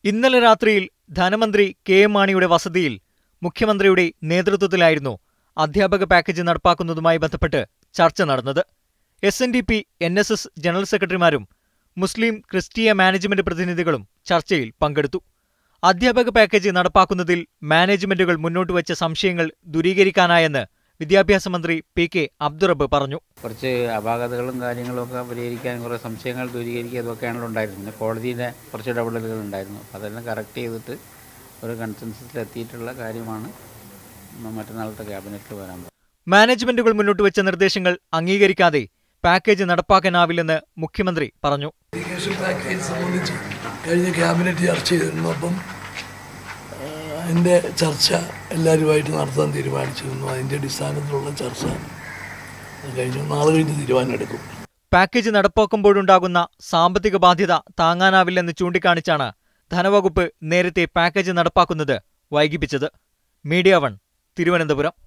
ഇന്നലെ രാത്രിയിൽ ധനമന്ത്രി കെ എം മാണിയുടെ വസതിയിൽ മുഖ്യമന്ത്രിയുടെ നേതൃത്വത്തിലായിരുന്നു അധ്യാപക പാക്കേജ് നടപ്പാക്കുന്നതുമായി ബന്ധപ്പെട്ട് ചർച്ച നടന്നത് S N D P N S S general സെക്രട്ടറിമാരും മുസ്ലിം ക്രിസ്തീയ മാനേജ്മെന്റ് പ്രതിനിധികളും ചർച്ചയിൽ പങ്കെടുത്തു അധ്യാപക പാക്കേജ് നടപ്പാക്കുന്നതിൽ മാനേജ്മെന്റുകൾ മുന്നോട്ട് വച്ച സംശയങ്ങൾ ദൂരീകരിക്കാനായെന്ന് വിദ്യാഭ്യാസ മന്ത്രി പി കെ അബ്ദുറബ് പറഞ്ഞു കുറച്ച് അപാകതകളും കാര്യങ്ങളും ഒക്കെ പരിഹരിക്കാൻ കുറേ സംശയങ്ങൾ ദൂരീകരിക്കുക ഇതൊക്കെയാണല്ലോ ഉണ്ടായിരുന്നത് പിന്നെ കോടതിയുടെ കുറച്ച് ഇടപെടലുകൾ ഉണ്ടായിരുന്നു അപ്പോൾ അതെല്ലാം കറക്റ്റ് ചെയ്തിട്ട് ഒരു കൺസെൻസസിൽ എത്തിയിട്ടുള്ള കാര്യമാണ് മറ്റന്നാളത്തെ ക്യാബിനറ്റിൽ വരാൻ പോകുന്നത് മാനേജ്മെന്റുകൾ മുന്നോട്ട് വെച്ച നിർദ്ദേശങ്ങൾ അംഗീകരിക്കാതെ പാക്കേജ് നടപ്പാക്കാനാവില്ലെന്ന് മുഖ്യമന്ത്രി പറഞ്ഞു ഇറിഗേഷൻ പാക്കേജ് സംബന്ധിച്ച് കഴിഞ്ഞ ക്യാബിനറ്റ് ചർച്ച ചെയ്തിരുന്നു അപ്പം ആ, അതിൻ്റെ ചർച്ച എല്ലാവരുമായിട്ട് നടത്താൻ തീരുമാനിച്ചിരുന്നു അതിൻ്റെ അടിസ്ഥാനത്തിലുള്ള ചർച്ച കഴിഞ്ഞു നാളെ കഴിഞ്ഞ് തീരുമാനമെടുക്കും പാക്കേജ് നടപ്പാക്കുമ്പോഴുണ്ടാകുന്ന സാമ്പത്തിക ബാധ്യത താങ്ങാനാവില്ലെന്ന് ചൂണ്ടിക്കാണിച്ചാണ് ധനവകുപ്പ് നേരത്തെ പാക്കേജ് നടപ്പാക്കുന്നത് വൈകിപ്പിച്ചത് മീഡിയ വൺ തിരുവനന്തപുരം